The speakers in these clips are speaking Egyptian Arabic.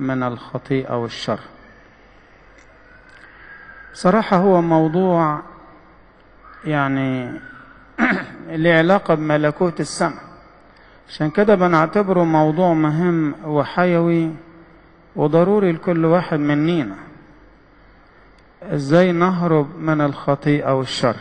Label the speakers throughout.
Speaker 1: من الخطيئة والشر صراحة هو موضوع يعني له علاقة بملكوت السماء عشان كده بنعتبره موضوع مهم وحيوي وضروري لكل واحد مننا ازاي نهرب من الخطيئة والشر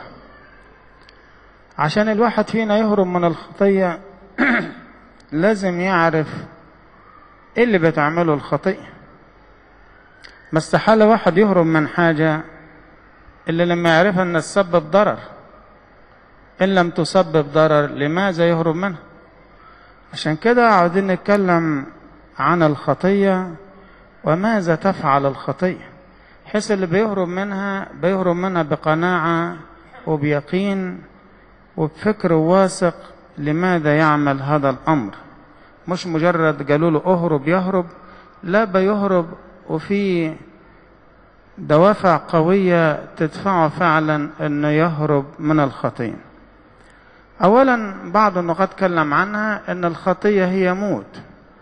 Speaker 1: عشان الواحد فينا يهرب من الخطية لازم يعرف ايه اللي بتعمله الخطيئة ما استحالة واحد يهرب من حاجة إلا لما يعرف أن تسبب ضرر إن لم تسبب ضرر لماذا يهرب منها عشان كده عاوزين نتكلم عن الخطية وماذا تفعل الخطية حيث اللي بيهرب منها بيهرب منها بقناعة وبيقين وبفكر واثق لماذا يعمل هذا الأمر مش مجرد قالوا له اهرب يهرب لا بيهرب وفي دوافع قوية تدفعه فعلا أنه يهرب من الخطية أولا بعض النقاط تكلم عنها أن الخطية هي موت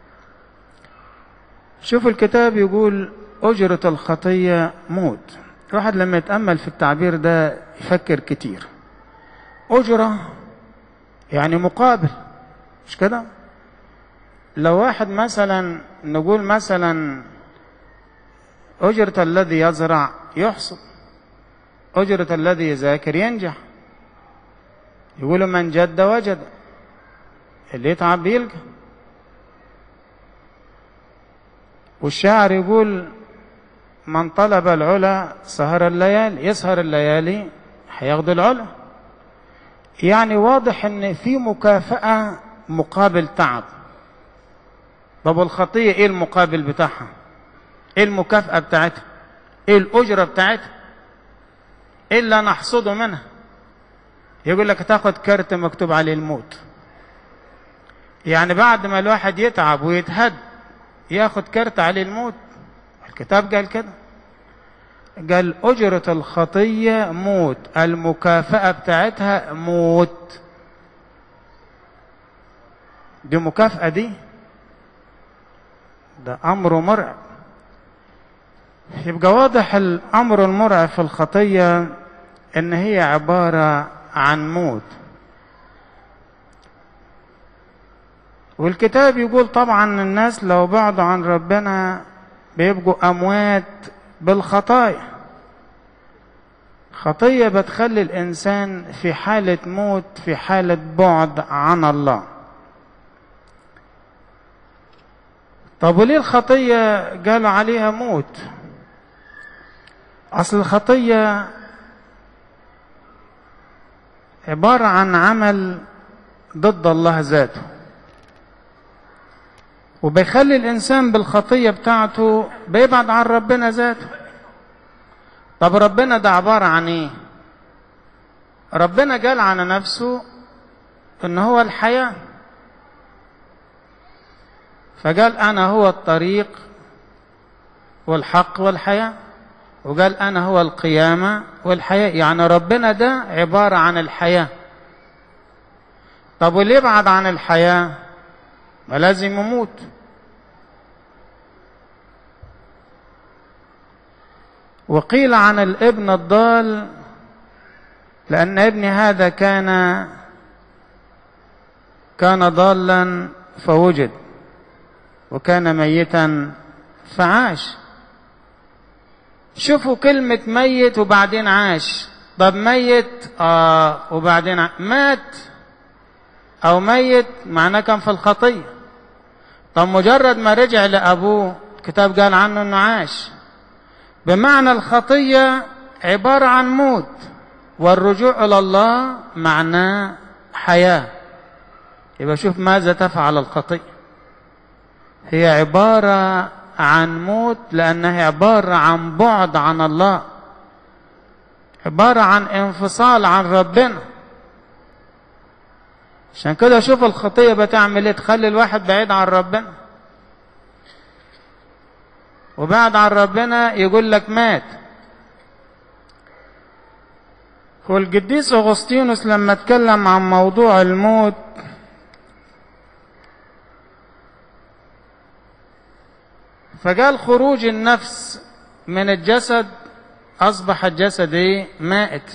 Speaker 1: شوف الكتاب يقول أجرة الخطية موت الواحد لما يتأمل في التعبير ده يفكر كتير أجرة يعني مقابل مش كده لو واحد مثلا نقول مثلا أجرة الذي يزرع يحصد أجرة الذي يذاكر ينجح يقولوا من جد وجد اللي يتعب يلقى والشاعر يقول من طلب العلا سهر الليالي يسهر الليالي هياخد العلا يعني واضح ان في مكافأة مقابل تعب طب الخطية ايه المقابل بتاعها ايه المكافأة بتاعتها ايه الأجرة بتاعتها ايه اللي نحصده منها يقول لك تاخد كارت مكتوب عليه الموت يعني بعد ما الواحد يتعب ويتهد ياخد كارت عليه الموت الكتاب قال كده قال أجرة الخطية موت المكافأة بتاعتها موت دي مكافأة دي ده أمر مرعب يبقى واضح الأمر المرعب في الخطية إن هي عبارة عن موت والكتاب يقول طبعا الناس لو بعدوا عن ربنا بيبقوا أموات بالخطايا خطية بتخلي الإنسان في حالة موت في حالة بعد عن الله طب وليه الخطية قالوا عليها موت أصل الخطية عبارة عن عمل ضد الله ذاته وبيخلي الإنسان بالخطية بتاعته بيبعد عن ربنا ذاته طب ربنا ده عبارة عن إيه ربنا قال عن نفسه إن هو الحياة فقال أنا هو الطريق والحق والحياة وقال أنا هو القيامة والحياة يعني ربنا ده عبارة عن الحياة طب واللي يبعد عن الحياة ما لازم يموت وقيل عن الابن الضال لأن ابن هذا كان كان ضالا فوجد وكان ميتا فعاش شوفوا كلمة ميت وبعدين عاش طب ميت آه وبعدين ع... مات أو ميت معناه كان في الخطية طب مجرد ما رجع لأبوه الكتاب قال عنه أنه عاش بمعنى الخطية عبارة عن موت والرجوع إلى الله معناه حياة يبقى شوف ماذا تفعل الخطية هي عبارة عن موت لأنها عبارة عن بعد عن الله عبارة عن انفصال عن ربنا عشان كده شوف الخطية بتعمل ايه تخلي الواحد بعيد عن ربنا وبعد عن ربنا يقول لك مات والقديس أغسطينوس لما اتكلم عن موضوع الموت فقال خروج النفس من الجسد أصبح الجسد إيه؟ مائت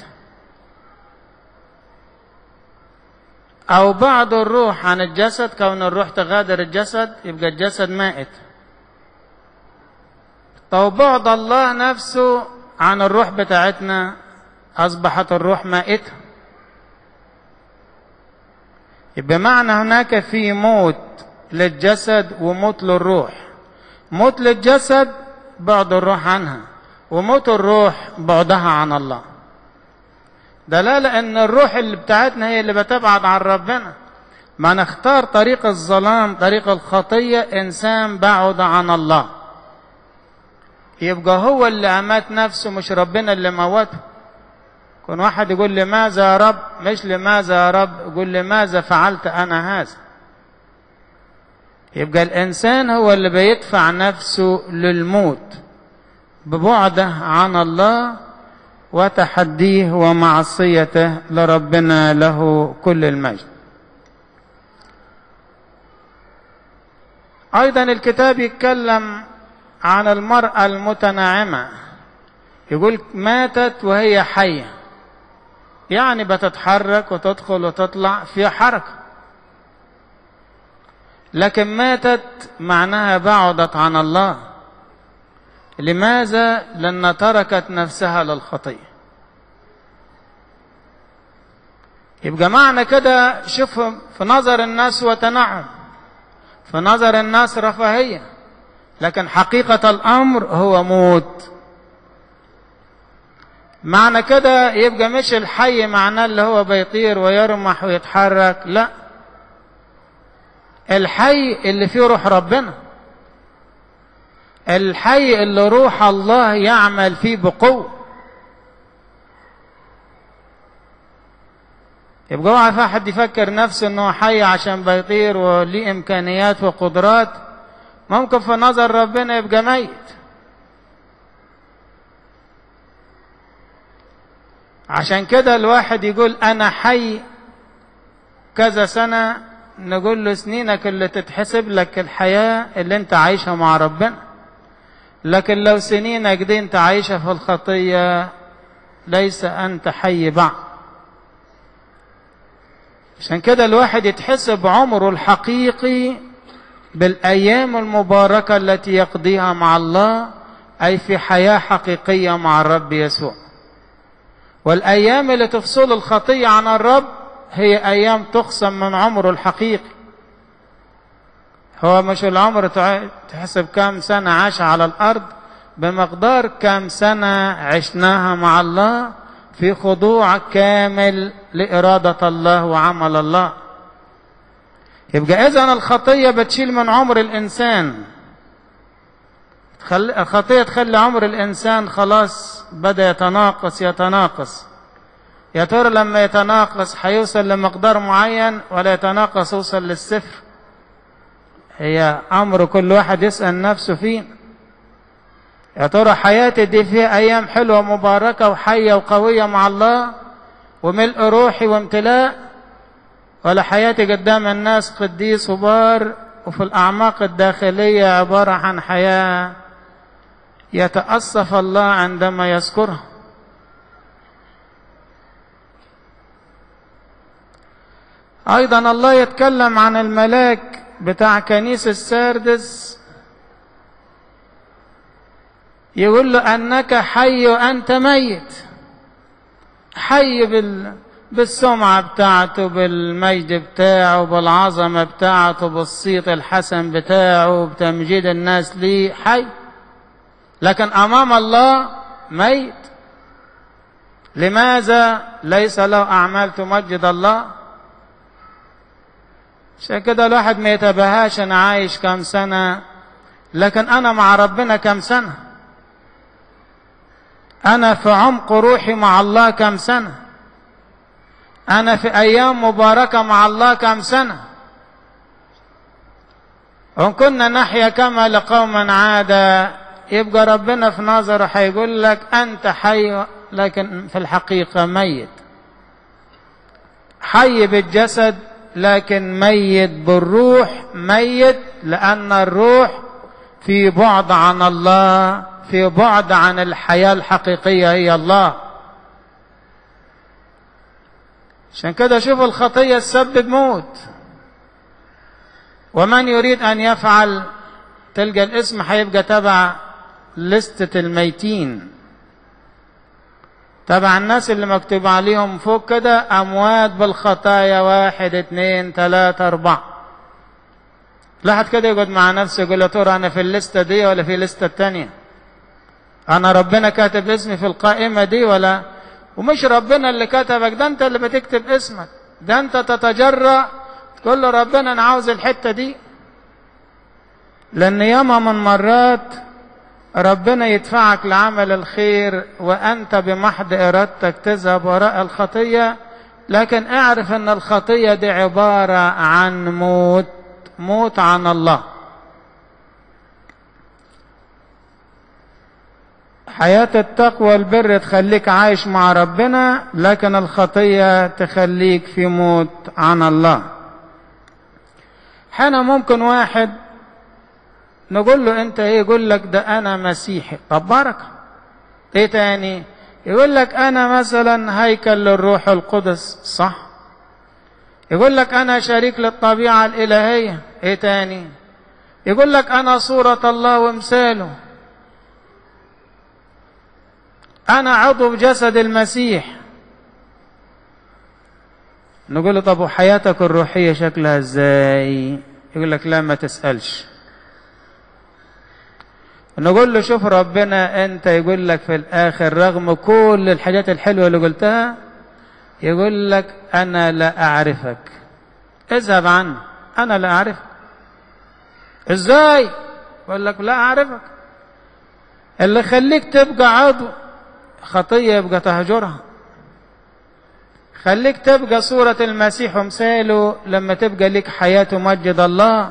Speaker 1: أو بعض الروح عن الجسد كون الروح تغادر الجسد يبقى الجسد مائت طب بعد الله نفسه عن الروح بتاعتنا أصبحت الروح مائتة يبقى معنى هناك في موت للجسد وموت للروح موت للجسد بعد الروح عنها وموت الروح بعدها عن الله دلالة ان الروح اللي بتاعتنا هي اللي بتبعد عن ربنا ما نختار طريق الظلام طريق الخطية انسان بعد عن الله يبقى هو اللي امات نفسه مش ربنا اللي موته كون واحد يقول لماذا يا رب مش لماذا يا رب يقول لماذا فعلت انا هذا يبقى الانسان هو اللي بيدفع نفسه للموت ببعده عن الله وتحديه ومعصيته لربنا له كل المجد ايضا الكتاب يتكلم عن المراه المتناعمه يقول ماتت وهي حيه يعني بتتحرك وتدخل وتطلع في حركه لكن ماتت معناها بعدت عن الله لماذا لأن تركت نفسها للخطية يبقى معنى كده شوف في نظر الناس وتنعم في نظر الناس رفاهية لكن حقيقة الأمر هو موت معنى كده يبقى مش الحي معناه اللي هو بيطير ويرمح ويتحرك لا الحي اللي فيه روح ربنا الحي اللي روح الله يعمل فيه بقوة يبقى اوعى في حد يفكر نفسه انه حي عشان بيطير وليه امكانيات وقدرات ممكن في نظر ربنا يبقى ميت عشان كده الواحد يقول انا حي كذا سنة نقول له سنينك اللي تتحسب لك الحياة اللي انت عايشها مع ربنا لكن لو سنينك دي انت عايشة في الخطية ليس انت حي بعد عشان كده الواحد يتحسب عمره الحقيقي بالايام المباركة التي يقضيها مع الله اي في حياة حقيقية مع الرب يسوع والايام اللي تفصل الخطية عن الرب هي ايام تخصم من عمره الحقيقي هو مش العمر تحسب كم سنة عاش على الأرض بمقدار كم سنة عشناها مع الله في خضوع كامل لإرادة الله وعمل الله يبقى إذن الخطية بتشيل من عمر الإنسان الخطية تخلي عمر الإنسان خلاص بدأ يتناقص يتناقص يا ترى لما يتناقص هيوصل لمقدار معين ولا يتناقص يوصل للصفر هي امر كل واحد يسال نفسه فيه يا ترى حياتي دي فيها ايام حلوه مباركه وحيه وقويه مع الله وملء روحي وامتلاء ولا حياتي قدام الناس قديس وبار وفي الاعماق الداخليه عباره عن حياه يتاسف الله عندما يذكرها ايضا الله يتكلم عن الملاك بتاع كنيسة الساردس يقول له أنك حي وأنت ميت حي بال... بالسمعة بتاعته بالمجد بتاعه بالعظمة بتاعته بالصيت الحسن بتاعه بتمجيد الناس ليه حي لكن أمام الله ميت لماذا ليس له أعمال تمجد الله عشان كده الواحد ما يتباهاش انا عايش كام سنة لكن انا مع ربنا كام سنة انا في عمق روحي مع الله كام سنة انا في ايام مباركة مع الله كام سنة وان كنا نحيا كما لقوم عادة يبقى ربنا في نظره هيقول لك انت حي لكن في الحقيقة ميت حي بالجسد لكن ميت بالروح ميت لأن الروح في بعد عن الله في بعد عن الحياة الحقيقية هي الله عشان كده شوف الخطية تسبب موت ومن يريد أن يفعل تلقى الاسم هيبقى تبع لستة الميتين تبع الناس اللي مكتوب عليهم فوق كده أموات بالخطايا واحد اتنين تلاتة أربعة لاحظ كده يقعد مع نفسه يقول يا ترى أنا في الليستة دي ولا في الليستة التانية أنا ربنا كاتب اسمي في القائمة دي ولا ومش ربنا اللي كتبك ده أنت اللي بتكتب اسمك ده أنت تتجرأ تقول له ربنا أنا عاوز الحتة دي لأن ياما من مرات ربنا يدفعك لعمل الخير وأنت بمحض إرادتك تذهب وراء الخطية لكن اعرف أن الخطية دي عبارة عن موت موت عن الله حياة التقوى والبر تخليك عايش مع ربنا لكن الخطية تخليك في موت عن الله حين ممكن واحد نقول له انت ايه يقول لك ده انا مسيحي طب بركة ايه تاني يقول لك انا مثلا هيكل للروح القدس صح يقول لك انا شريك للطبيعة الالهية ايه تاني يقول لك انا صورة الله ومثاله انا عضو بجسد المسيح نقول له طب وحياتك الروحية شكلها ازاي يقول لك لا ما تسألش نقول له شوف ربنا انت يقول لك في الاخر رغم كل الحاجات الحلوه اللي قلتها يقول لك انا لا اعرفك اذهب عني انا لا اعرفك ازاي يقول لك لا اعرفك اللي خليك تبقى عضو خطيه يبقى تهجرها خليك تبقى صورة المسيح ومثاله لما تبقى لك حياة تمجد الله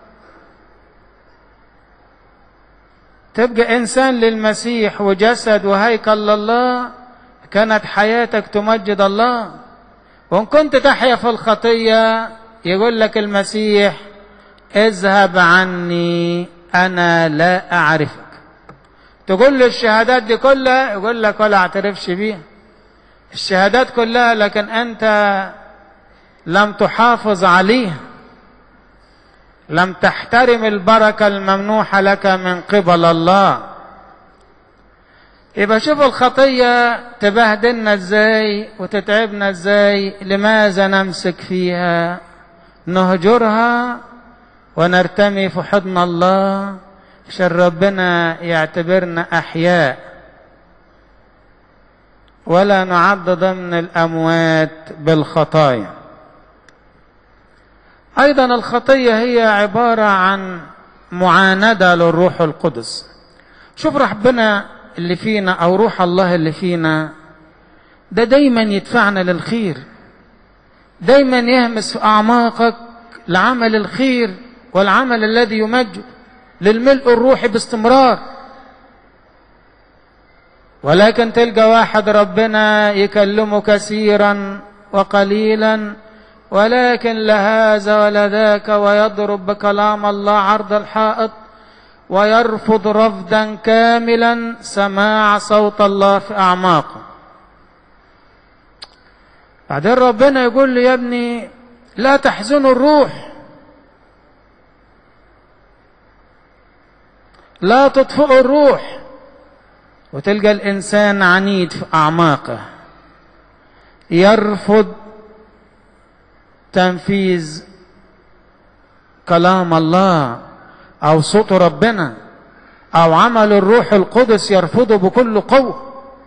Speaker 1: تبقى إنسان للمسيح وجسد وهيكل لله كانت حياتك تمجد الله وإن كنت تحيا في الخطية يقول لك المسيح اذهب عني أنا لا أعرفك تقول له الشهادات دي كلها يقول لك ولا اعترفش بيها الشهادات كلها لكن أنت لم تحافظ عليها لم تحترم البركة الممنوحة لك من قبل الله يبقى شوف الخطية تبهدلنا ازاي وتتعبنا ازاي لماذا نمسك فيها نهجرها ونرتمي في حضن الله عشان ربنا يعتبرنا أحياء ولا نعد ضمن الأموات بالخطايا أيضا الخطية هي عبارة عن معاندة للروح القدس شوف ربنا اللي فينا أو روح الله اللي فينا ده دايما يدفعنا للخير دايما يهمس في أعماقك لعمل الخير والعمل الذي يمجد للملء الروحي باستمرار ولكن تلقى واحد ربنا يكلمه كثيرا وقليلا ولكن لا هذا ولا ذاك ويضرب بكلام الله عرض الحائط ويرفض رفضا كاملا سماع صوت الله في اعماقه بعدين ربنا يقول لي يا ابني لا تحزنوا الروح لا تطفئوا الروح وتلقى الانسان عنيد في اعماقه يرفض تنفيذ كلام الله او صوت ربنا او عمل الروح القدس يرفضه بكل قوه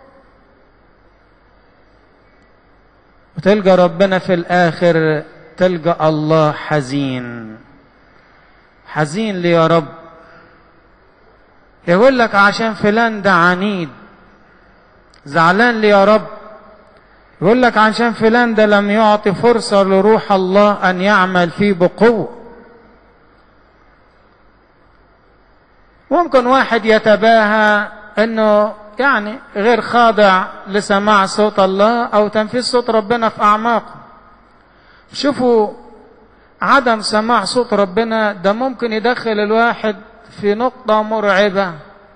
Speaker 1: وتلقى ربنا في الاخر تلقى الله حزين حزين لي يا رب يقول لك عشان فلان ده عنيد زعلان لي يا رب يقول لك عشان فلان ده لم يعطي فرصة لروح الله أن يعمل فيه بقوة ممكن واحد يتباهى أنه يعني غير خاضع لسماع صوت الله أو تنفيذ صوت ربنا في أعماقه شوفوا عدم سماع صوت ربنا ده ممكن يدخل الواحد في نقطة مرعبة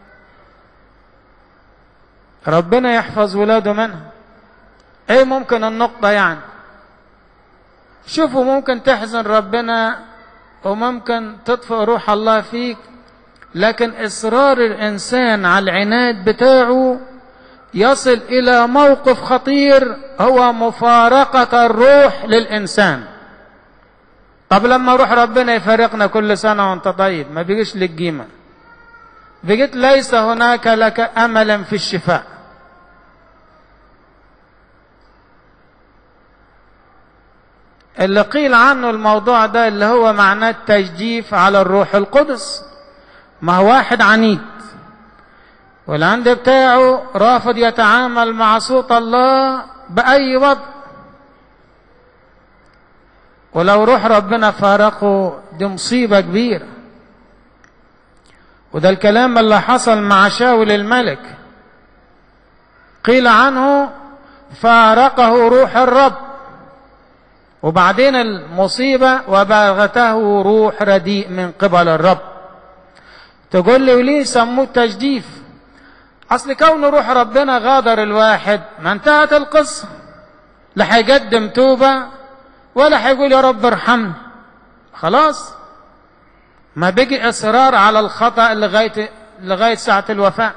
Speaker 1: ربنا يحفظ ولاده منها ايه ممكن النقطة يعني شوفوا ممكن تحزن ربنا وممكن تطفئ روح الله فيك لكن اصرار الانسان على العناد بتاعه يصل الى موقف خطير هو مفارقه الروح للانسان طب لما روح ربنا يفارقنا كل سنه وانت طيب ما بيجيش لك قيمه بقيت ليس هناك لك املا في الشفاء اللي قيل عنه الموضوع ده اللي هو معناه التجديف على الروح القدس ما هو واحد عنيد والعند بتاعه رافض يتعامل مع صوت الله بأي وضع ولو روح ربنا فارقه دي مصيبة كبيرة وده الكلام اللي حصل مع شاول الملك قيل عنه فارقه روح الرب وبعدين المصيبة وباغته روح رديء من قبل الرب تقول لي وليه سموه تجديف اصل كون روح ربنا غادر الواحد ما انتهت القصة لا هيقدم توبة ولا هيقول يا رب ارحمني خلاص ما بقي اصرار على الخطأ لغاية لغاية ساعة الوفاة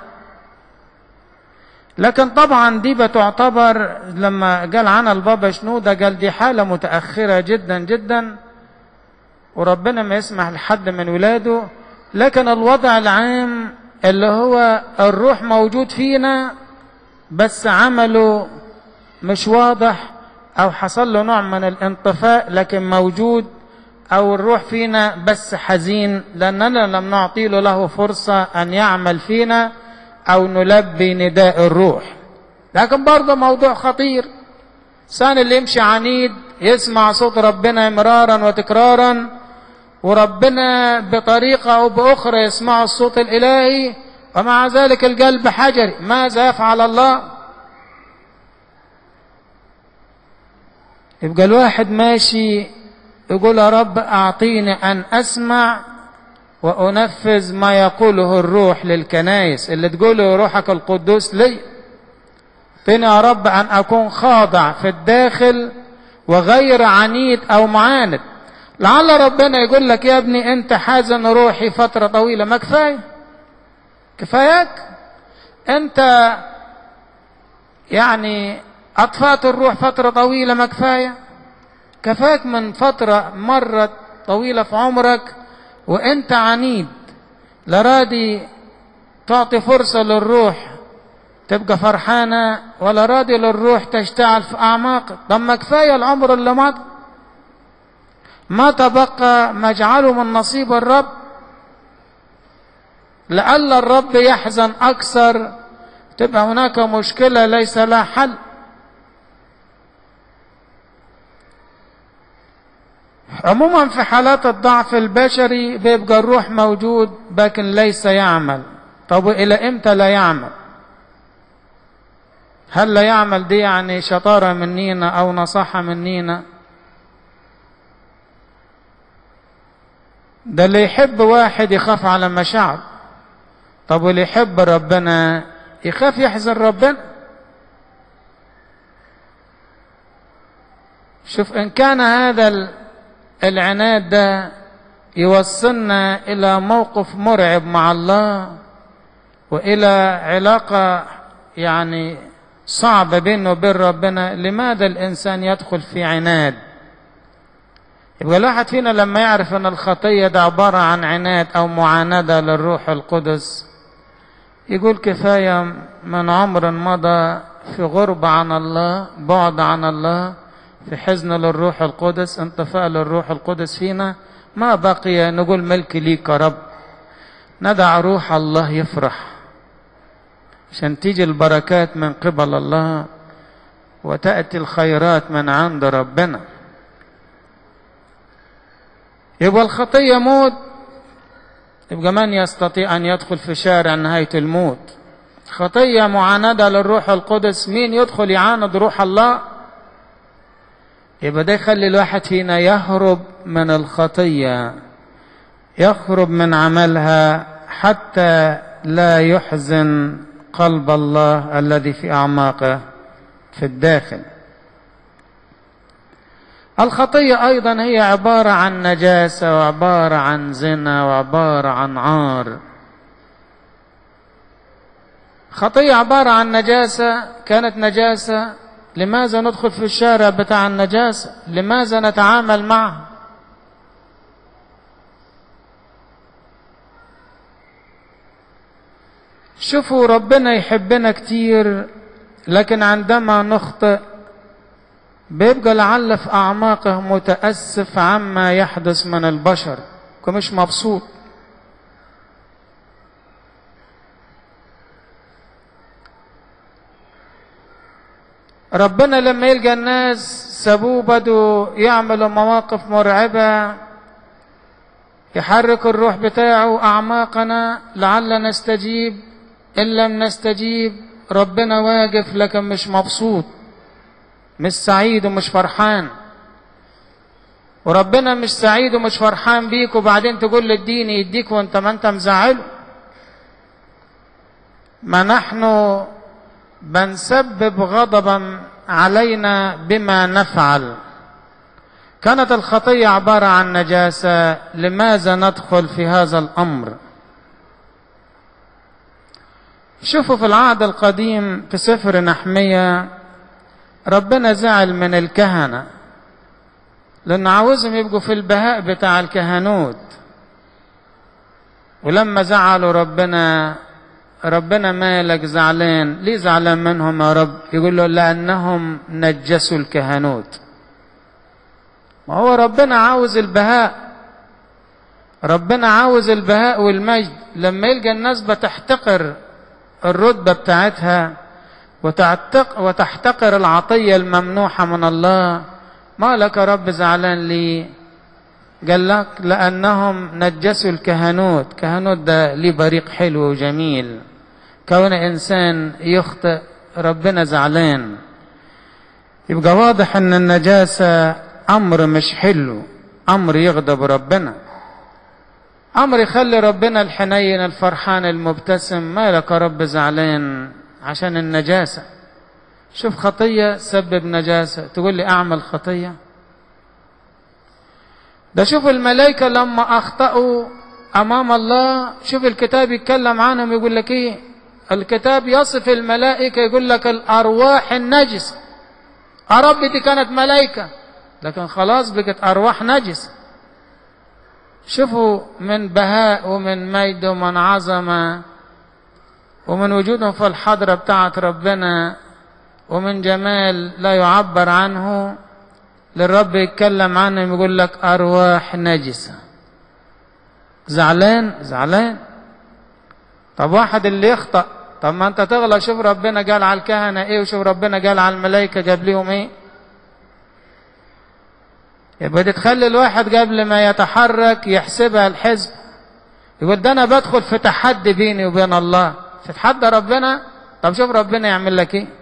Speaker 1: لكن طبعا دي بتعتبر لما قال عنها البابا شنودة قال دي حالة متأخرة جدا جدا وربنا ما يسمح لحد من ولاده لكن الوضع العام اللي هو الروح موجود فينا بس عمله مش واضح او حصل له نوع من الانطفاء لكن موجود او الروح فينا بس حزين لاننا لم نعطي له, له فرصة ان يعمل فينا او نلبي نداء الروح لكن برضه موضوع خطير الانسان اللي يمشي عنيد يسمع صوت ربنا مرارا وتكرارا وربنا بطريقة أو بأخرى يسمع الصوت الإلهي ومع ذلك القلب حجري ماذا يفعل الله يبقى الواحد ماشي يقول يا رب أعطيني أن أسمع وأنفذ ما يقوله الروح للكنائس اللي تقوله روحك القدوس لي أعطيني يا رب أن أكون خاضع في الداخل وغير عنيد أو معاند لعل ربنا يقول لك يا ابني انت حازن روحي فترة طويلة ما كفاية كفاياك انت يعني اطفأت الروح فترة طويلة ما كفاية كفاك من فترة مرت طويلة في عمرك وانت عنيد لا راضي تعطي فرصة للروح تبقى فرحانة ولا راضي للروح تشتعل في أعماقك طب ما كفاية العمر اللي مضى ما تبقى ما اجعله من نصيب الرب لعل الرب يحزن أكثر تبقى هناك مشكلة ليس لها حل عموما في حالات الضعف البشري بيبقى الروح موجود لكن ليس يعمل طب إلى إمتى لا يعمل هل لا يعمل دي يعني شطارة منينا أو نصحة منينا ده اللي يحب واحد يخاف على مشاعر طب واللي يحب ربنا يخاف يحزن ربنا شوف ان كان هذا العناد ده يوصلنا الى موقف مرعب مع الله والى علاقه يعني صعبه بينه وبين ربنا لماذا الانسان يدخل في عناد يبقى الواحد فينا لما يعرف ان الخطيه ده عباره عن عناد او معانده للروح القدس يقول كفايه من عمر مضى في غربه عن الله بعد عن الله في حزن للروح القدس انطفاء للروح القدس فينا ما بقي نقول ملك ليك يا رب ندع روح الله يفرح عشان تيجي البركات من قبل الله وتأتي الخيرات من عند ربنا يبقى الخطية موت يبقى من يستطيع أن يدخل في شارع نهاية الموت خطية معاندة للروح القدس مين يدخل يعاند روح الله يبقى ده يخلي الواحد فينا يهرب من الخطية يهرب من عملها حتى لا يحزن قلب الله الذي في اعماقه في الداخل الخطيه ايضا هي عباره عن نجاسه وعباره عن زنا وعباره عن عار خطيه عباره عن نجاسه كانت نجاسه لماذا ندخل في الشارع بتاع النجاسه لماذا نتعامل معه شوفوا ربنا يحبنا كتير لكن عندما نخطئ بيبقى لعل في أعماقه متأسف عما يحدث من البشر ومش مبسوط ربنا لما يلقى الناس سابوه بدوا يعملوا مواقف مرعبة يحرك الروح بتاعه أعماقنا لعل نستجيب إن لم نستجيب ربنا واقف لكن مش مبسوط مش سعيد ومش فرحان وربنا مش سعيد ومش فرحان بيك وبعدين تقول له اديني يديك وانت ما انت مزعله ما نحن بنسبب غضبا علينا بما نفعل كانت الخطيه عباره عن نجاسه لماذا ندخل في هذا الامر شوفوا في العهد القديم في سفر نحمية ربنا زعل من الكهنة لأن عاوزهم يبقوا في البهاء بتاع الكهنوت ولما زعلوا ربنا ربنا مالك زعلان ليه زعلان منهم يا رب يقول له لأنهم نجسوا الكهنوت ما هو ربنا عاوز البهاء ربنا عاوز البهاء والمجد لما يلقى الناس بتحتقر الرتبة بتاعتها وتعتق وتحتقر العطية الممنوحة من الله ما لك رب زعلان لي قال لك لأنهم نجسوا الكهنوت كهنوت ده ليه بريق حلو وجميل كون إنسان يخطئ ربنا زعلان يبقى واضح أن النجاسة أمر مش حلو أمر يغضب ربنا أمر يخلي ربنا الحنين الفرحان المبتسم ما لك رب زعلان عشان النجاسة شوف خطية سبب نجاسة تقول لي أعمل خطية ده شوف الملائكة لما أخطأوا أمام الله شوف الكتاب يتكلم عنهم يقول لك إيه الكتاب يصف الملائكة يقول لك الأرواح النجسة رب دي كانت ملائكة لكن خلاص بقت أرواح نجسة شوفوا من بهاء ومن مجد ومن عظمة ومن وجودهم في الحضرة بتاعت ربنا ومن جمال لا يعبر عنه للرب يتكلم عنهم يقول لك أرواح نجسة زعلان زعلان طب واحد اللي يخطأ طب ما انت تغلط شوف ربنا قال على الكهنة ايه وشوف ربنا قال على الملائكة جاب ليهم ايه يبقى تخلي الواحد قبل ما يتحرك يحسبها الحزب يقول ده انا بدخل في تحدي بيني وبين الله تتحدى ربنا طب شوف ربنا يعمل لك ايه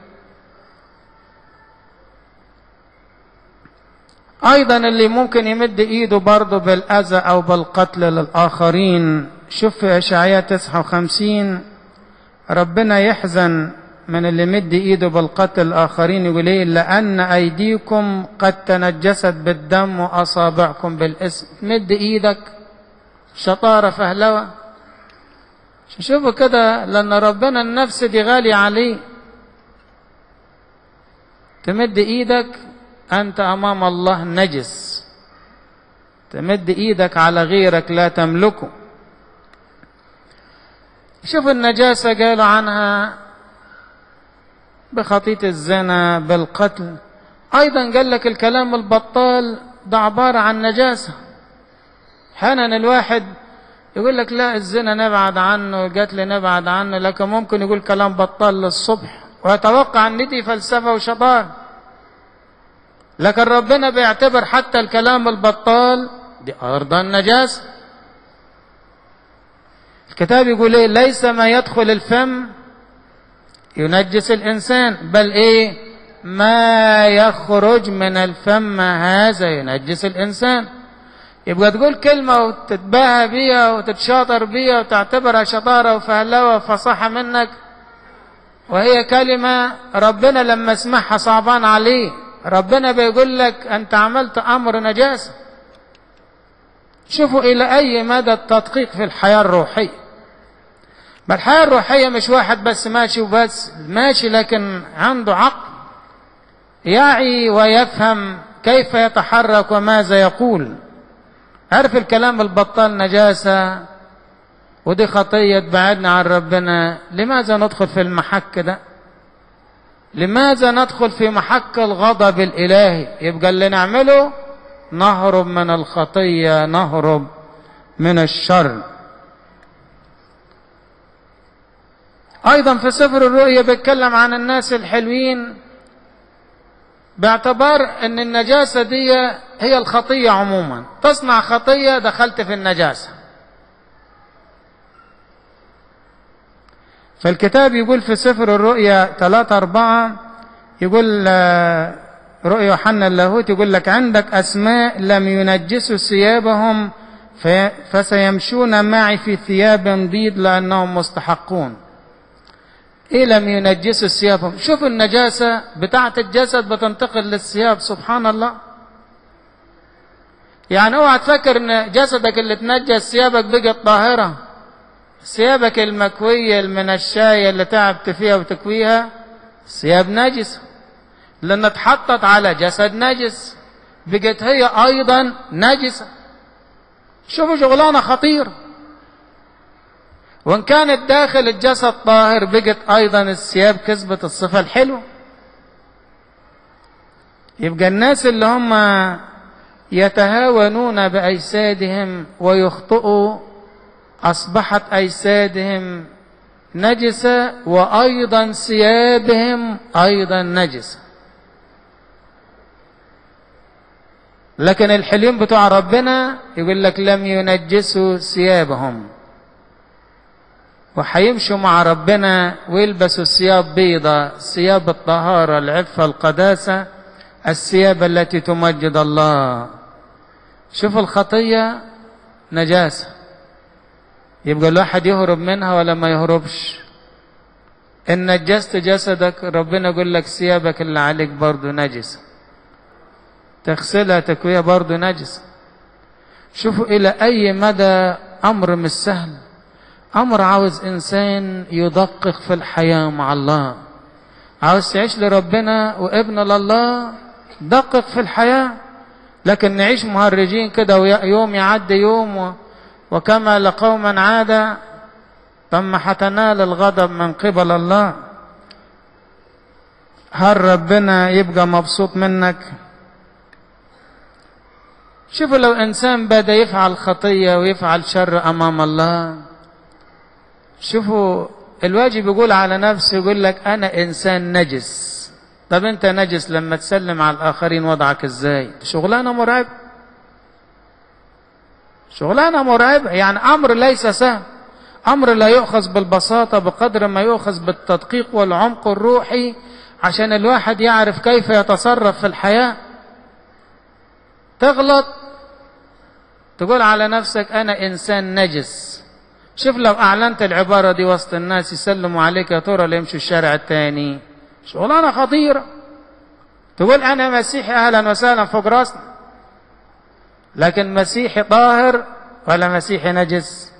Speaker 1: ايضا اللي ممكن يمد ايده برضه بالاذى او بالقتل للاخرين شوف في اشعياء 59 ربنا يحزن من اللي مد ايده بالقتل الاخرين يقول ايه لان ايديكم قد تنجست بالدم واصابعكم بالاسم مد ايدك شطاره فهلوه شوفوا كده لان ربنا النفس دي غاليه عليه تمد ايدك انت امام الله نجس تمد ايدك على غيرك لا تملكه شوف النجاسه قالوا عنها بخطية الزنا بالقتل أيضا قال لك الكلام البطال ده عبارة عن نجاسة حانا الواحد يقول لك لا الزنا نبعد عنه القتل نبعد عنه لكن ممكن يقول كلام بطال للصبح ويتوقع ان دي فلسفة وشطار لكن ربنا بيعتبر حتى الكلام البطال دي أرض النجاسة الكتاب يقول ايه ليس ما يدخل الفم ينجس الإنسان بل إيه ما يخرج من الفم هذا ينجس الإنسان يبقى تقول كلمة وتتباهى بيها وتتشاطر بيها وتعتبرها شطارة وفهلوة وفصاحة منك وهي كلمة ربنا لما سمعها صعبان عليه ربنا بيقول لك أنت عملت أمر نجاسة شوفوا إلى أي مدى التدقيق في الحياة الروحية ما الحياة الروحية مش واحد بس ماشي وبس ماشي لكن عنده عقل يعي ويفهم كيف يتحرك وماذا يقول عارف الكلام البطال نجاسة ودي خطية تبعدنا عن ربنا لماذا ندخل في المحك ده لماذا ندخل في محك الغضب الإلهي يبقى اللي نعمله نهرب من الخطية نهرب من الشر أيضا في سفر الرؤيا بيتكلم عن الناس الحلوين باعتبار أن النجاسة دي هي الخطية عموما تصنع خطية دخلت في النجاسة فالكتاب يقول في سفر الرؤيا 3 4 يقول رؤيا يوحنا اللاهوت يقول لك عندك أسماء لم ينجسوا ثيابهم فسيمشون معي في ثياب بيض لأنهم مستحقون إيه لم ينجسوا ثيابهم شوف النجاسة بتاعة الجسد بتنتقل للثياب سبحان الله يعني اوعى تفكر ان جسدك اللي تنجس ثيابك بقت طاهرة ثيابك المكوية المنشاية اللي تعبت فيها وتكويها ثياب نجسة لأن اتحطت على جسد نجس بقت هي أيضا نجسة شوفوا شغلانة خطيرة وإن كانت داخل الجسد طاهر بقت أيضا الثياب كسبت الصفة الحلوة يبقى الناس اللي هم يتهاونون بأجسادهم ويخطئوا أصبحت أجسادهم نجسة وأيضا ثيابهم أيضا نجسة لكن الحليم بتوع ربنا يقول لك لم ينجسوا ثيابهم وحيمشوا مع ربنا ويلبسوا ثياب بيضة ثياب الطهارة العفة القداسة الثياب التي تمجد الله شوف الخطية نجاسة يبقى الواحد يهرب منها ولا ما يهربش إن نجست جسدك ربنا يقول لك ثيابك اللي عليك برضو نجسة تغسلها تكويها برضو نجسة شوفوا إلى أي مدى أمر مش سهل أمر عاوز إنسان يدقق في الحياة مع الله عاوز تعيش لربنا وابن لله دقق في الحياة لكن نعيش مهرجين كده ويوم يعدي يوم و... وكما لقوما عاد ثم حتنال الغضب من قبل الله هل ربنا يبقى مبسوط منك شوفوا لو إنسان بدأ يفعل خطية ويفعل شر أمام الله شوفوا الواجب يقول على نفسه يقول لك أنا إنسان نجس طب أنت نجس لما تسلم على الآخرين وضعك إزاي شغلانة مرعب شغلانة مرعبة يعني أمر ليس سهل أمر لا يؤخذ بالبساطة بقدر ما يؤخذ بالتدقيق والعمق الروحي عشان الواحد يعرف كيف يتصرف في الحياة تغلط تقول على نفسك أنا إنسان نجس شوف لو أعلنت العبارة دي وسط الناس يسلموا عليك يا ترى اللي يمشوا الشارع التاني شغلانة خطيرة تقول أنا مسيحي أهلا وسهلا فوق راسنا لكن مسيحي طاهر ولا مسيحي نجس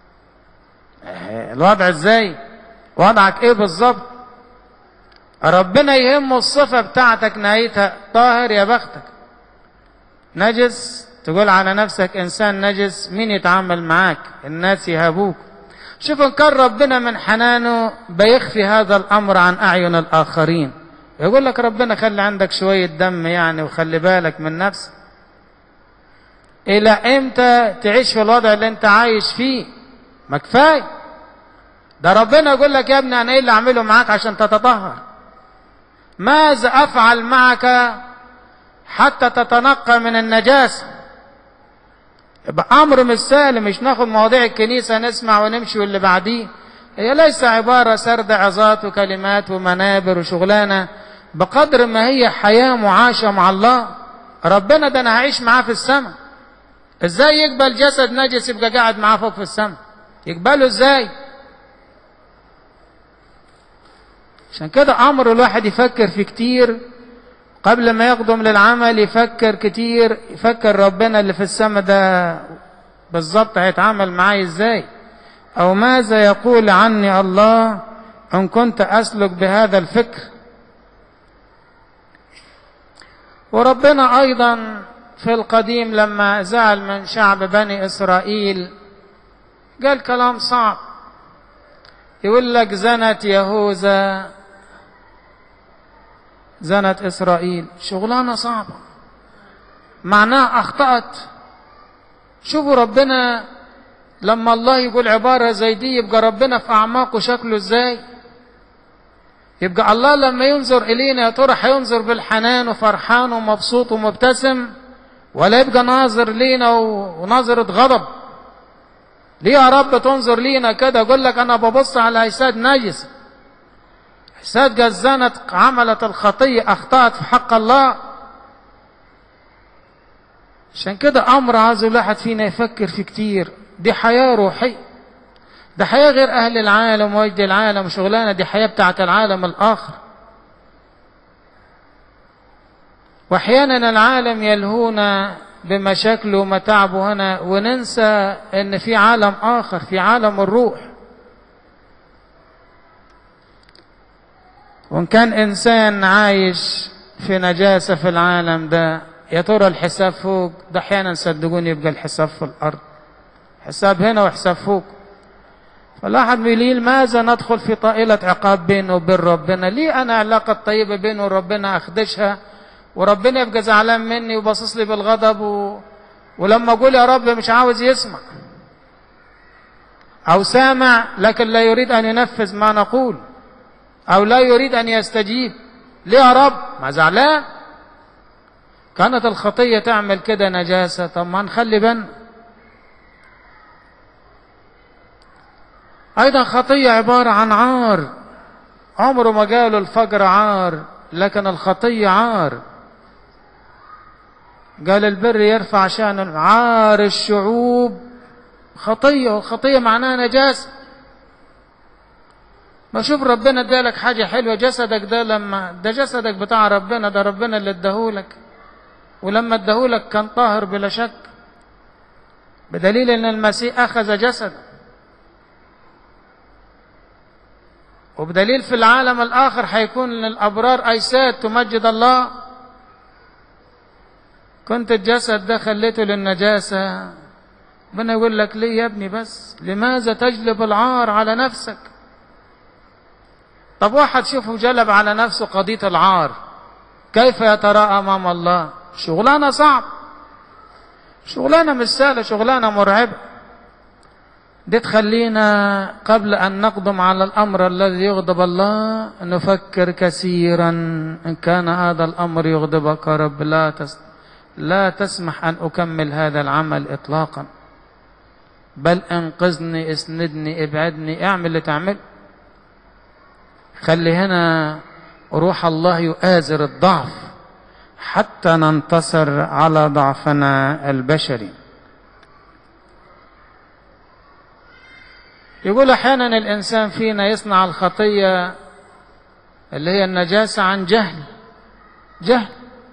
Speaker 1: الوضع ازاي وضعك ايه بالظبط ربنا يهمه الصفة بتاعتك نهايتها طاهر يا بختك نجس تقول على نفسك انسان نجس مين يتعامل معاك الناس يهابوك شوف ان كان ربنا من حنانه بيخفي هذا الامر عن اعين الاخرين يقول لك ربنا خلي عندك شوية دم يعني وخلي بالك من نفسك الى امتى تعيش في الوضع اللي انت عايش فيه ما كفايه ده ربنا يقول لك يا ابني انا ايه اللي اعمله معاك عشان تتطهر ماذا افعل معك حتى تتنقى من النجاسه يبقى امر مش سهل مش ناخد مواضيع الكنيسه نسمع ونمشي واللي بعديه هي ليس عباره سرد عظات وكلمات ومنابر وشغلانه بقدر ما هي حياه معاشه مع الله ربنا ده انا هعيش معاه في السماء ازاي يقبل جسد نجس يبقى قاعد معاه فوق في السماء يقبله ازاي عشان كده امر الواحد يفكر في كتير قبل ما يقدم للعمل يفكر كتير يفكر ربنا اللي في السماء ده بالظبط هيتعامل معاي ازاي او ماذا يقول عني الله ان كنت اسلك بهذا الفكر وربنا ايضا في القديم لما زعل من شعب بني اسرائيل قال كلام صعب يقول لك زنت يهوذا زنت اسرائيل شغلانه صعبه معناها اخطات شوفوا ربنا لما الله يقول عباره زي دي يبقى ربنا في اعماقه شكله ازاي يبقى الله لما ينظر الينا يا ترى هينظر بالحنان وفرحان ومبسوط ومبتسم ولا يبقى ناظر لينا ونظرة غضب ليه يا رب تنظر لينا كده يقول لك انا ببص على اجساد نجسه اجساد جزنت عملت الخطيه اخطات في حق الله عشان كده امر عايز الواحد فينا يفكر في كتير دي حياه روحيه ده حياه غير اهل العالم وجد العالم وشغلانه دي حياه بتاعت العالم الاخر واحيانا العالم يلهونا بمشاكله ومتاعبه هنا وننسى ان في عالم اخر في عالم الروح وان كان انسان عايش في نجاسه في العالم ده يا ترى الحساب فوق ده احيانا صدقوني يبقى الحساب في الارض حساب هنا وحساب فوق فالواحد بيقول ماذا ندخل في طائلة عقاب بينه وبين ربنا ليه أنا علاقة طيبة بينه وربنا أخدشها وربنا يبقى زعلان مني وباصص لي بالغضب و... ولما أقول يا رب مش عاوز يسمع أو سامع لكن لا يريد أن ينفذ ما نقول أو لا يريد أن يستجيب ليه يا رب ما زعلان كانت الخطية تعمل كده نجاسة طب ما نخلي بالنا أيضا خطية عبارة عن عار عمره ما قالوا الفقر عار لكن الخطية عار قال البر يرفع شأن عار الشعوب خطية والخطية معناها نجاسة ما شوف ربنا ادالك حاجة حلوة جسدك ده لما ده جسدك بتاع ربنا ده ربنا اللي اداهولك ولما اداهولك كان طاهر بلا شك بدليل ان المسيح اخذ جسده وبدليل في العالم الآخر حيكون للأبرار أجساد تمجد الله كنت الجسد ده خليته للنجاسة ربنا يقول لك ليه يا ابني بس لماذا تجلب العار على نفسك طب واحد شوفه جلب على نفسه قضية العار كيف يتراءى أمام الله شغلانة صعب شغلانة مش سهلة شغلانة مرعبة دي تخلينا قبل أن نقدم على الأمر الذي يغضب الله نفكر كثيرا إن كان هذا الأمر يغضبك رب لا تس لا تسمح أن أكمل هذا العمل إطلاقا بل انقذني اسندني ابعدني اعمل اللي تعمل خلي هنا روح الله يؤازر الضعف حتى ننتصر على ضعفنا البشري يقول احيانا الانسان فينا يصنع الخطيه اللي هي النجاسه عن جهل جهل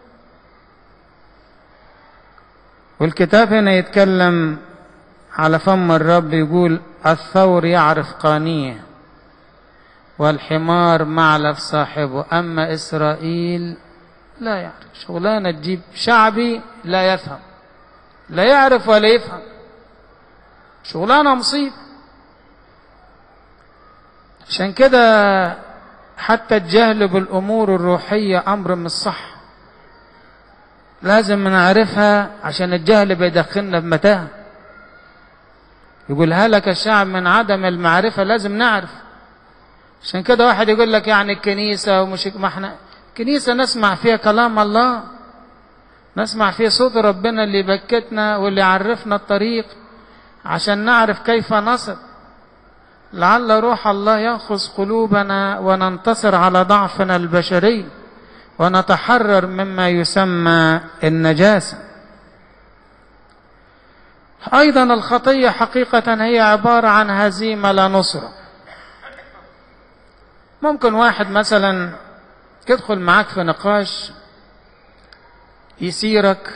Speaker 1: والكتاب هنا يتكلم على فم الرب يقول الثور يعرف قانيه والحمار معلف صاحبه اما اسرائيل لا يعرف شغلانه تجيب شعبي لا يفهم لا يعرف ولا يفهم شغلانه مصيبه عشان كده حتى الجهل بالامور الروحيه امر مش صح لازم نعرفها عشان الجهل بيدخلنا بمتاهه يقول هلك الشعب من عدم المعرفه لازم نعرف عشان كده واحد يقول لك يعني الكنيسه ومش ما احنا الكنيسه نسمع فيها كلام الله نسمع فيها صوت ربنا اللي يبكتنا واللي يعرفنا الطريق عشان نعرف كيف نصل لعل روح الله ياخذ قلوبنا وننتصر على ضعفنا البشري ونتحرر مما يسمى النجاسه أيضا الخطية حقيقة هي عبارة عن هزيمة لا نصرة ممكن واحد مثلا يدخل معاك في نقاش يسيرك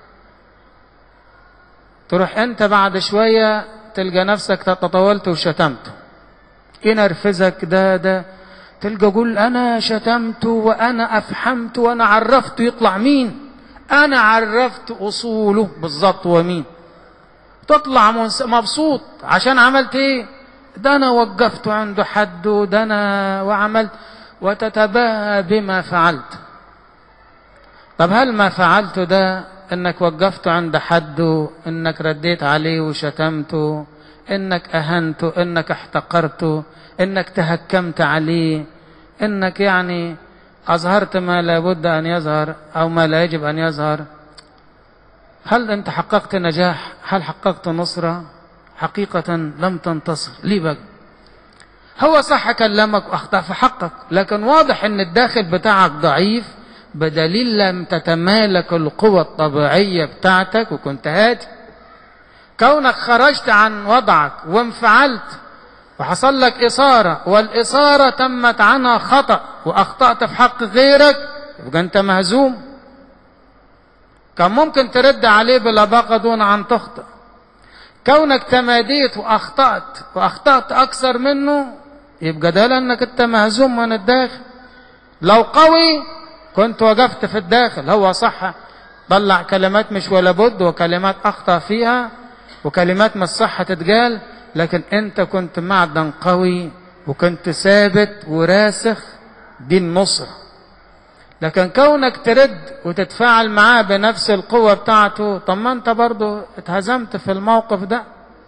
Speaker 1: تروح انت بعد شوية تلقى نفسك تطاولت وشتمته ينرفزك ده ده تلقى قول انا شتمت وانا افحمت وانا عرفت يطلع مين انا عرفت اصوله بالظبط ومين تطلع مبسوط عشان عملت ايه ده انا وقفته عنده حد ده انا وعملت وتتباهى بما فعلت طب هل ما فعلته ده انك وقفته عند حده انك رديت عليه وشتمته انك اهنته انك احتقرته انك تهكمت عليه انك يعني اظهرت ما لابد ان يظهر او ما لا يجب ان يظهر هل انت حققت نجاح هل حققت نصرة حقيقة لم تنتصر ليه بقى هو صح كلمك واخطأ في حقك لكن واضح ان الداخل بتاعك ضعيف بدليل لم تتمالك القوة الطبيعية بتاعتك وكنت هادي كونك خرجت عن وضعك وانفعلت وحصل لك إثارة والإثارة تمت عنها خطأ وأخطأت في حق غيرك يبقى أنت مهزوم كان ممكن ترد عليه بلباقة دون أن تخطئ كونك تماديت وأخطأت وأخطأت أكثر منه يبقى ده لأنك أنت مهزوم من الداخل لو قوي كنت وقفت في الداخل هو صح طلع كلمات مش ولا بد وكلمات أخطأ فيها وكلمات مش صح تتقال لكن أنت كنت معدن قوي وكنت ثابت وراسخ دي النصرة لكن كونك ترد وتتفاعل معاه بنفس القوة بتاعته طب ما انت برضه اتهزمت في الموقف ده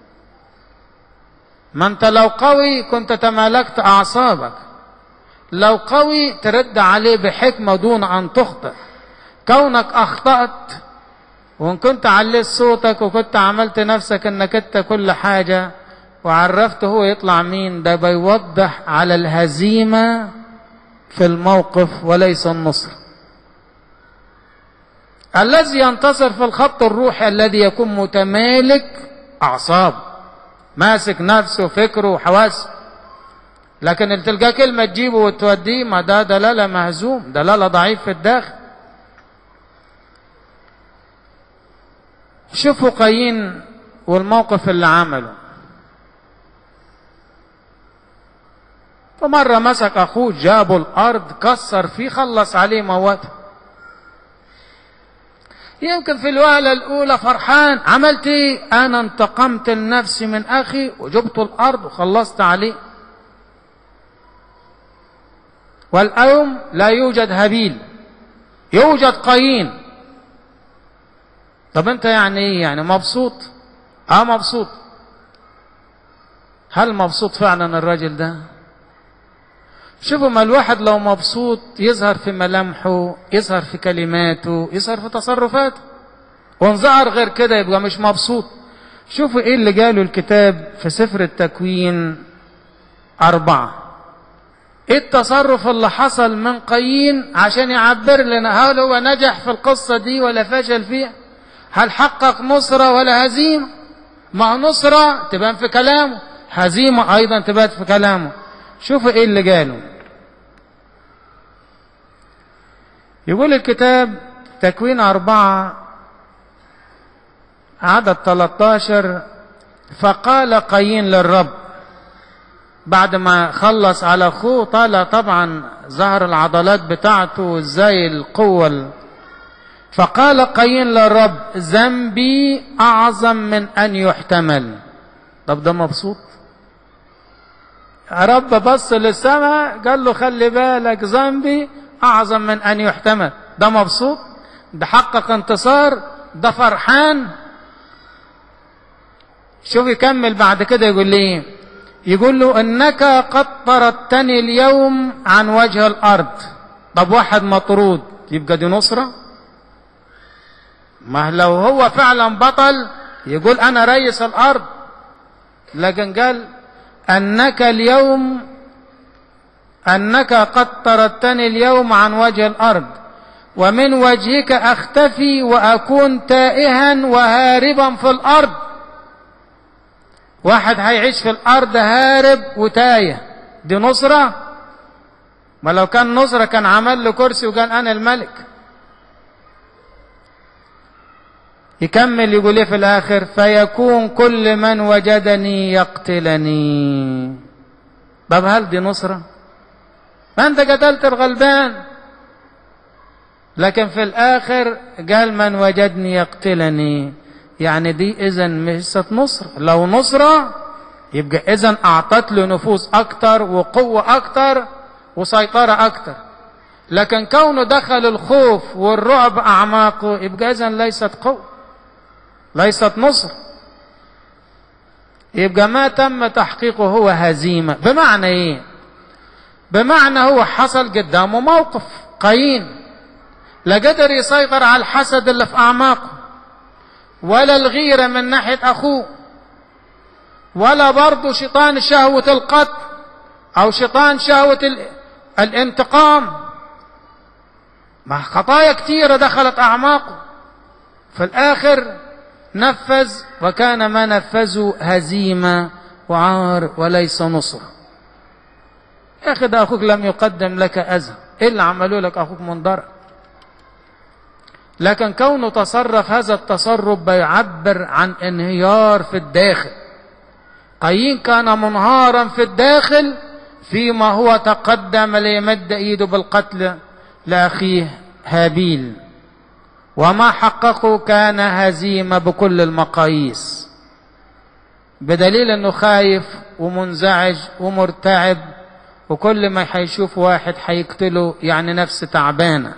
Speaker 1: ما انت لو قوي كنت تمالكت اعصابك لو قوي ترد عليه بحكمة دون ان تخطئ كونك اخطأت وان كنت عليت صوتك وكنت عملت نفسك انك انت كل حاجة وعرفت هو يطلع مين ده بيوضح على الهزيمة في الموقف وليس النصر الذي ينتصر في الخط الروحي الذي يكون متمالك أعصاب ماسك نفسه وفكره وحواسه لكن اللي تلقى كلمة تجيبه وتوديه ما ده دلالة مهزوم دلالة ضعيف في الداخل شوفوا قايين والموقف اللي عمله فمرة مسك أخوه جابه الأرض كسر فيه خلص عليه موته يمكن في الوهلة الأولى فرحان عملت إيه؟ أنا انتقمت لنفسي من أخي وجبت الأرض وخلصت عليه واليوم لا يوجد هابيل يوجد قايين طب أنت يعني إيه؟ يعني مبسوط؟ أه مبسوط هل مبسوط فعلا الراجل ده؟ شوفوا ما الواحد لو مبسوط يظهر في ملامحه يظهر في كلماته يظهر في تصرفاته وان ظهر غير كده يبقى مش مبسوط شوفوا ايه اللي قاله الكتاب في سفر التكوين أربعة ايه التصرف اللي حصل من قايين عشان يعبر لنا هل هو نجح في القصة دي ولا فشل فيها هل حقق نصرة ولا هزيمة ما نصرة تبان في كلامه هزيمة أيضا تبان في كلامه شوفوا ايه اللي قاله يقول الكتاب تكوين أربعة عدد 13 فقال قايين للرب بعد ما خلص على أخوه طالع طبعا ظهر العضلات بتاعته ازاي القوة فقال قايين للرب ذنبي أعظم من أن يحتمل طب ده مبسوط رب بص للسماء قال له خلي بالك ذنبي أعظم من أن يحتمل ده مبسوط ده حقق انتصار ده فرحان شوف يكمل بعد كده يقول لي يقول له انك قد طردتني اليوم عن وجه الارض طب واحد مطرود يبقى دي نصرة ما لو هو فعلا بطل يقول انا رئيس الارض لكن قال انك اليوم انك قد طردتني اليوم عن وجه الارض ومن وجهك اختفي واكون تائها وهاربا في الارض واحد هيعيش في الأرض هارب وتايه دي نصرة ما لو كان نصرة كان عمل له كرسي وقال أنا الملك يكمل يقول ايه في الآخر فيكون كل من وجدني يقتلني طب هل دي نصرة ما أنت قتلت الغلبان لكن في الآخر قال من وجدني يقتلني يعني دي إذا مش نصرة لو نصرة يبقى إذا أعطت له نفوذ أكتر وقوة أكتر وسيطرة أكتر لكن كونه دخل الخوف والرعب أعماقه يبقى إذا ليست قوة ليست نصر يبقى ما تم تحقيقه هو هزيمة بمعنى إيه بمعنى هو حصل قدامه موقف قايين لا قدر يسيطر على الحسد اللي في أعماقه ولا الغيرة من ناحية أخوه ولا برضه شيطان شهوة القتل أو شيطان شهوة الانتقام مع خطايا كثيرة دخلت أعماقه في الآخر نفذ وكان ما نفذه هزيمة وعار وليس نصر يا أخي ده أخوك لم يقدم لك أذى إيه اللي عملوا لك أخوك منضرب لكن كونه تصرف هذا التصرف بيعبر عن انهيار في الداخل قايين كان منهارا في الداخل فيما هو تقدم ليمد ايده بالقتل لاخيه هابيل وما حققه كان هزيمه بكل المقاييس بدليل انه خايف ومنزعج ومرتعب وكل ما هيشوف واحد هيقتله يعني نفس تعبانه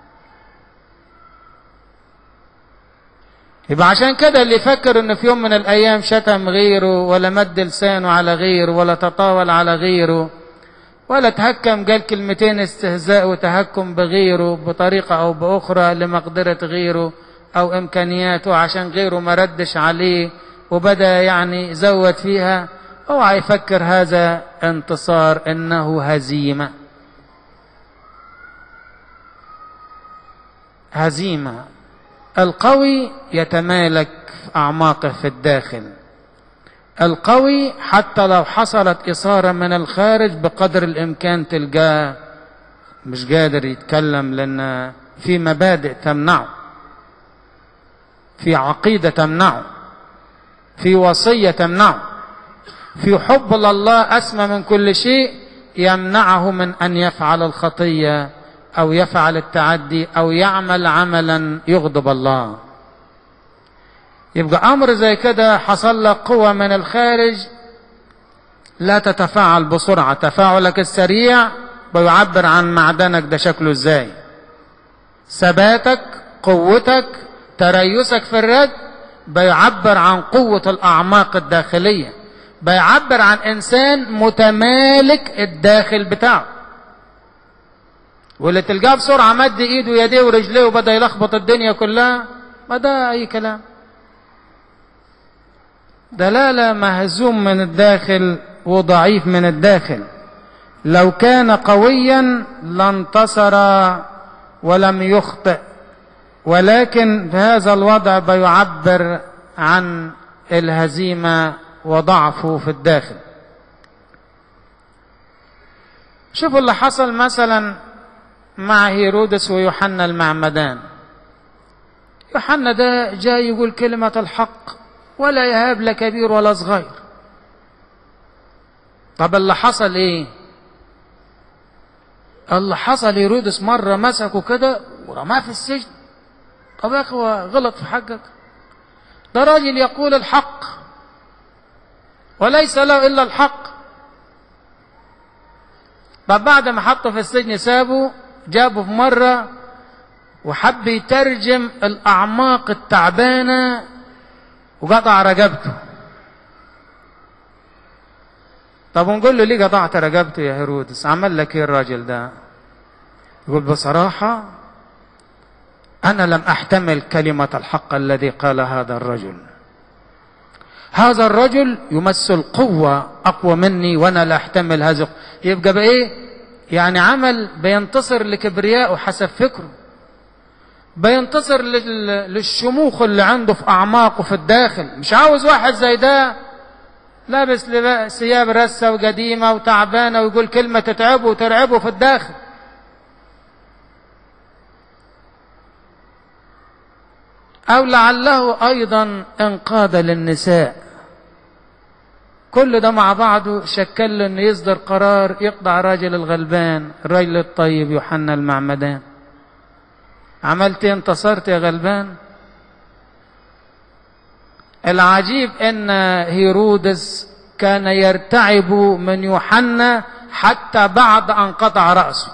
Speaker 1: يبقى عشان كده اللي يفكر انه في يوم من الايام شتم غيره ولا مد لسانه على غيره ولا تطاول على غيره ولا تهكم قال كلمتين استهزاء وتهكم بغيره بطريقة او باخرى لمقدرة غيره او امكانياته عشان غيره ما ردش عليه وبدأ يعني زود فيها اوعى يفكر هذا انتصار انه هزيمة هزيمة القوي يتمالك في أعماقه في الداخل القوي حتى لو حصلت إثارة من الخارج بقدر الإمكان تلقاه مش قادر يتكلم لأن في مبادئ تمنعه في عقيدة تمنعه في وصية تمنعه في حب لله أسمى من كل شيء يمنعه من أن يفعل الخطية أو يفعل التعدي أو يعمل عملا يغضب الله يبقى أمر زي كده حصل لك قوة من الخارج لا تتفاعل بسرعة تفاعلك السريع بيعبر عن معدنك ده شكله ازاي ثباتك قوتك تريثك في الرد بيعبر عن قوة الأعماق الداخلية بيعبر عن إنسان متمالك الداخل بتاعه واللي تلقاه بسرعة مد ايده ويديه ورجليه وبدأ يلخبط الدنيا كلها ما ده اي كلام دلالة مهزوم من الداخل وضعيف من الداخل لو كان قويا لانتصر ولم يخطئ ولكن هذا الوضع بيعبر عن الهزيمة وضعفه في الداخل شوفوا اللي حصل مثلا مع هيرودس ويوحنا المعمدان يوحنا ده جاي يقول كلمة الحق ولا يهاب لا كبير ولا صغير طب اللي حصل ايه اللي حصل هيرودس مرة مسكه كده ورماه في السجن طب يا اخي غلط في حقك ده راجل يقول الحق وليس له الا الحق طب بعد ما حطه في السجن سابه جابه في مرة وحب يترجم الأعماق التعبانة وقطع رقبته طب ونقول له ليه قطعت رقبته يا هيرودس عمل لك ايه الراجل ده يقول بصراحة أنا لم أحتمل كلمة الحق الذي قال هذا الرجل هذا الرجل يمثل قوة أقوى مني وأنا لا أحتمل هذا يبقى بإيه يعني عمل بينتصر لكبريائه حسب فكره بينتصر للشموخ اللي عنده في أعماقه في الداخل مش عاوز واحد زي ده لابس لباس ثياب رسة وقديمة وتعبانة ويقول كلمة تتعبه وترعبه في الداخل أو لعله أيضا انقاد للنساء كل ده مع بعضه شكل له انه يصدر قرار يقطع الراجل الغلبان الراجل الطيب يوحنا المعمدان عملت إيه؟ انتصرت يا غلبان العجيب ان هيرودس كان يرتعب من يوحنا حتى بعد ان قطع راسه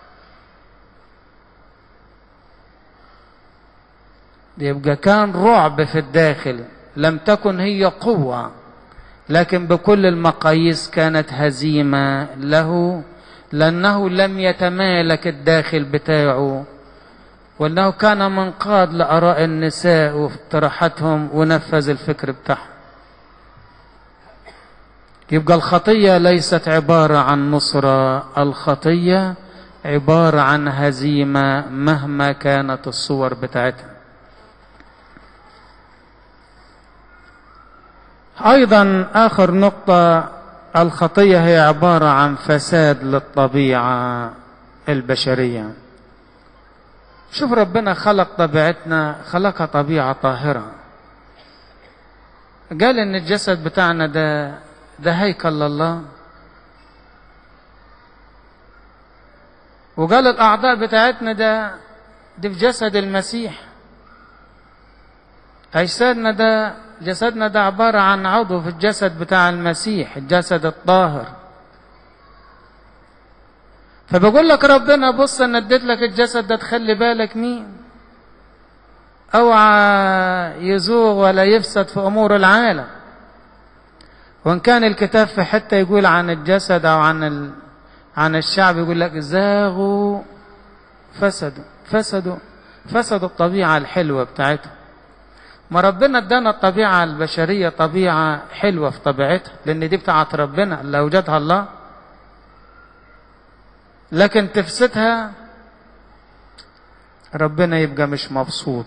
Speaker 1: يبقى كان رعب في الداخل لم تكن هي قوه لكن بكل المقاييس كانت هزيمه له لانه لم يتمالك الداخل بتاعه وانه كان منقاد لاراء النساء واقتراحاتهم ونفذ الفكر بتاعهم يبقى الخطيه ليست عباره عن نصره الخطيه عباره عن هزيمه مهما كانت الصور بتاعتها ايضا اخر نقطه الخطيه هي عباره عن فساد للطبيعه البشريه شوف ربنا خلق طبيعتنا خلقها طبيعة طاهرة قال ان الجسد بتاعنا ده ده هيكل الله وقال الاعضاء بتاعتنا ده دي في جسد المسيح اجسادنا ده جسدنا ده عبارة عن عضو في الجسد بتاع المسيح الجسد الطاهر فبقول لك ربنا بص انا اديت لك الجسد ده تخلي بالك مين اوعى يزوغ ولا يفسد في امور العالم وان كان الكتاب في حته يقول عن الجسد او عن ال... عن الشعب يقول لك زاغوا فسدوا فسدوا فسدوا الطبيعه الحلوه بتاعتهم ما ربنا ادانا الطبيعه البشريه طبيعه حلوه في طبيعتها لان دي بتاعت ربنا اللي اوجدها الله لكن تفسدها ربنا يبقى مش مبسوط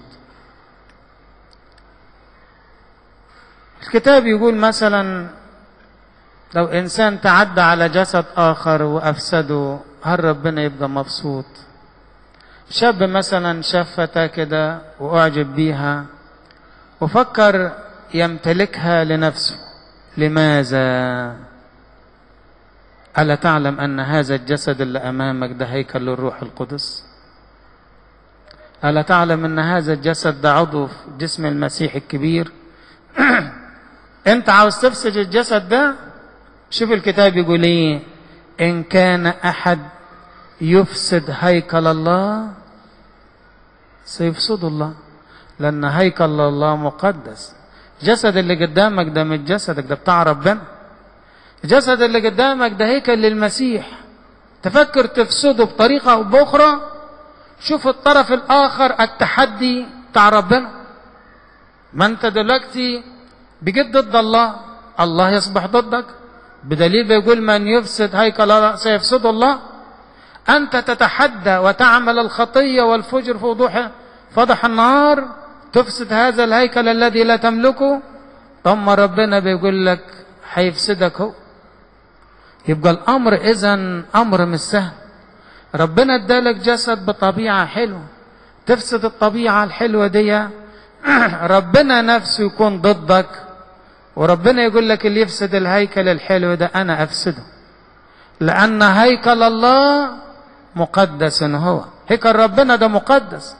Speaker 1: الكتاب يقول مثلا لو انسان تعدى على جسد اخر وافسده هل ربنا يبقى مبسوط شاب مثلا شاف فتاة كده واعجب بيها وفكر يمتلكها لنفسه لماذا ألا تعلم أن هذا الجسد اللي أمامك ده هيكل للروح القدس ألا تعلم أن هذا الجسد ده عضو في جسم المسيح الكبير أنت عاوز تفسد الجسد ده شوف الكتاب يقول إيه إن كان أحد يفسد هيكل الله سيفسد الله لأن هيكل الله مقدس جسد اللي قدامك ده مش جسدك ده بتاع ربنا الجسد اللي قدامك ده هيكل للمسيح تفكر تفسده بطريقة أو بأخرى شوف الطرف الآخر التحدي بتاع ربنا ما أنت دلوقتي بجد ضد الله الله يصبح ضدك بدليل بيقول من يفسد هيكل الله سيفسد الله أنت تتحدى وتعمل الخطية والفجر في وضوح فضح النهار تفسد هذا الهيكل الذي لا تملكه ثم ربنا بيقول لك هيفسدك هو يبقى الامر اذا امر مش سهل ربنا ادالك جسد بطبيعه حلوه تفسد الطبيعه الحلوه دي ربنا نفسه يكون ضدك وربنا يقول لك اللي يفسد الهيكل الحلو ده انا افسده لان هيكل الله مقدس هو هيكل ربنا ده مقدس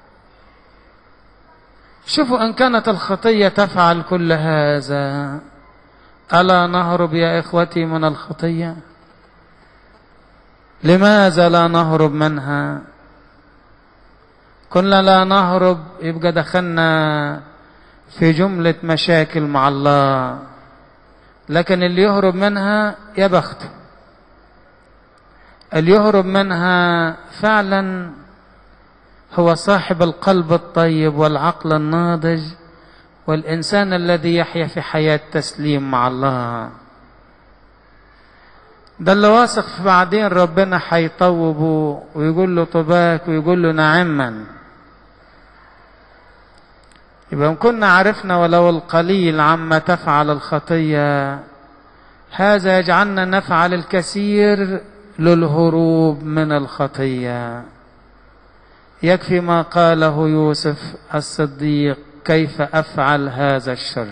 Speaker 1: شوفوا ان كانت الخطيه تفعل كل هذا الا نهرب يا اخوتي من الخطيه لماذا لا نهرب منها كنا لا نهرب يبقى دخلنا في جمله مشاكل مع الله لكن اللي يهرب منها يا بخته اللي يهرب منها فعلا هو صاحب القلب الطيب والعقل الناضج والإنسان الذي يحيا في حياة تسليم مع الله ده اللي واثق في بعدين ربنا هيطوبه ويقول له طباك ويقول له نعما يبقى كنا عرفنا ولو القليل عما تفعل الخطية هذا يجعلنا نفعل الكثير للهروب من الخطيه يكفي ما قاله يوسف الصديق كيف افعل هذا الشر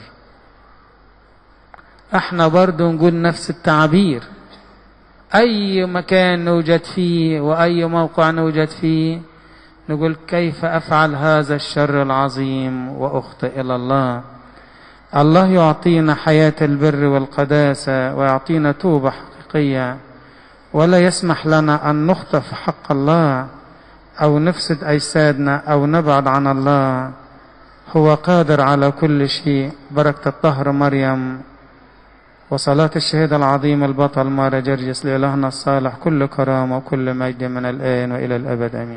Speaker 1: احنا برضو نقول نفس التعبير اي مكان نوجد فيه واي موقع نوجد فيه نقول كيف افعل هذا الشر العظيم واخطئ الى الله الله يعطينا حياه البر والقداسه ويعطينا توبه حقيقيه ولا يسمح لنا ان نخطئ في حق الله او نفسد اجسادنا او نبعد عن الله هو قادر على كل شيء بركه الطهر مريم وصلاة الشهيد العظيم البطل مارا جرجس لإلهنا الصالح كل كرامة وكل مجد من الآن وإلى الأبد آمين